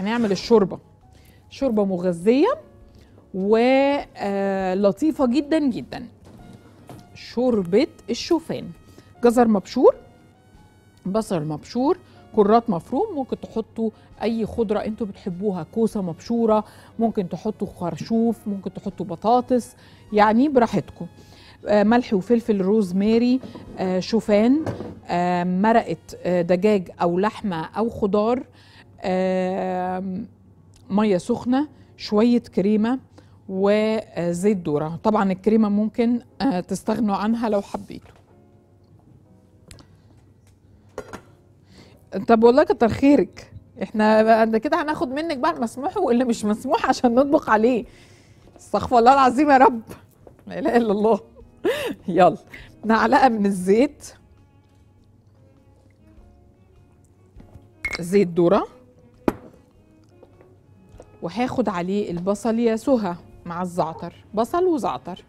هنعمل الشوربه شوربه مغذيه ولطيفه جدا جدا شوربه الشوفان جزر مبشور بصل مبشور كرات مفروم ممكن تحطوا اي خضره انتوا بتحبوها كوسه مبشوره ممكن تحطوا خرشوف ممكن تحطوا بطاطس يعني براحتكم آه، ملح وفلفل روزماري آه، شوفان آه، مرقه آه، دجاج او لحمه او خضار آم، ميه سخنه شويه كريمه وزيت ذره طبعا الكريمه ممكن آه، تستغنوا عنها لو حبيتوا طب والله كتر خيرك احنا بعد كده هناخد منك بقى المسموح واللي مش مسموح عشان نطبخ عليه استغفر الله العظيم يا رب لا اله الا الله يلا معلقه من الزيت زيت ذره وهاخد عليه البصل يا سهى مع الزعتر بصل وزعتر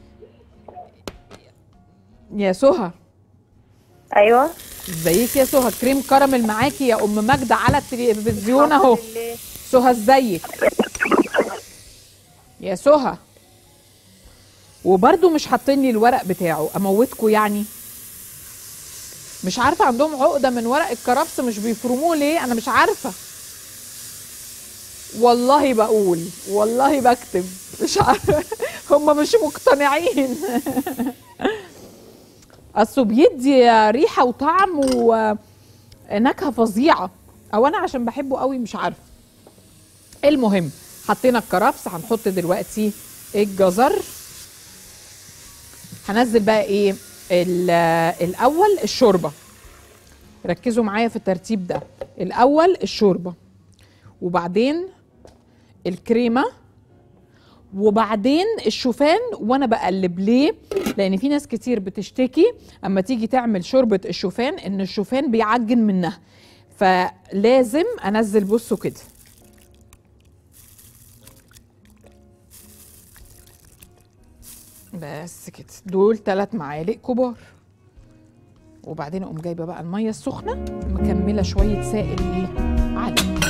يا سهى ايوه ازيك يا سهى كريم كراميل معاكي يا ام ماجده على التلفزيون اهو الحمد لله. سهى ازيك يا سهى وبرده مش حاطين لي الورق بتاعه اموتكم يعني مش عارفه عندهم عقده من ورق الكرفس مش بيفرموه ليه انا مش عارفه والله بقول والله بكتب مش عارفه هم مش مقتنعين اصله بيدي ريحه وطعم ونكهه فظيعه او انا عشان بحبه قوي مش عارفه المهم حطينا الكرفس هنحط دلوقتي الجزر هنزل بقى ايه ال- الاول الشوربه ركزوا معايا في الترتيب ده الاول الشوربه وبعدين الكريمه وبعدين الشوفان وانا بقلب ليه لان في ناس كتير بتشتكي اما تيجي تعمل شوربه الشوفان ان الشوفان بيعجن منها فلازم انزل بصوا كده بس كده دول ثلاث معالق كبار وبعدين اقوم جايبه بقى الميه السخنه مكمله شويه سائل ايه عليه